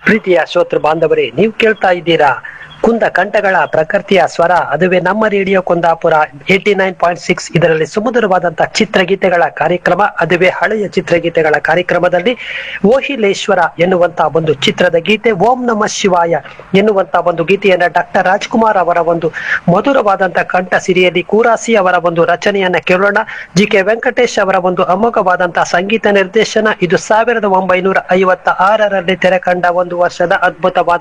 ಪ್ರೀತಿಯ ಶ್ರೋತೃ ಬಾಂಧವರೇ ನೀವು ಕೇಳ್ತಾ ಇದ್ದೀರಾ ಕುಂದ ಕಂಠಗಳ ಪ್ರಕೃತಿಯ ಸ್ವರ ಅದುವೇ ನಮ್ಮ radio Kundapura eighty nine point six ಇದರಲ್ಲಿ ಸುಮಧುರವಾದಂತಹ ಚಿತ್ರಗೀತೆಗಳ ಕಾರ್ಯಕ್ರಮ ಅದುವೇ ಹಳೆಯ ಚಿತ್ರಗೀತೆಗಳ ಕಾರ್ಯಕ್ರಮದಲ್ಲಿ ಓಹಿಲೇಶ್ವರ ಎನ್ನುವಂತ ಒಂದು ಚಿತ್ರದ ಗೀತೆ ಓಂ ನಮ ಶಿವಾಯ ಎನ್ನುವಂತ ಒಂದು ಗೀತೆಯನ್ನ ಡಾಕ್ಟರ್ ರಾಜ್ಕುಮಾರ್ ಅವರ ಒಂದು ಮಧುರವಾದಂತಹ ಕಂಠ ಸಿರಿಯಲ್ಲಿ ಕೂರಾಸಿ ಅವರ ಒಂದು ರಚನೆಯನ್ನ ಕೇಳೋಣ ಜಿ ಕೆ ವೆಂಕಟೇಶ್ ಅವರ ಒಂದು ಅಮೋಘವಾದಂತಹ ಸಂಗೀತ ನಿರ್ದೇಶನ ಇದು ಸಾವಿರದ ಒಂಬೈನೂರ ಐವತ್ತ ಆರರಲ್ಲಿ ತೆರೆ ಕಂಡ ಒಂದು ವರ್ಷದ ಅದ್ಭುತವಾದ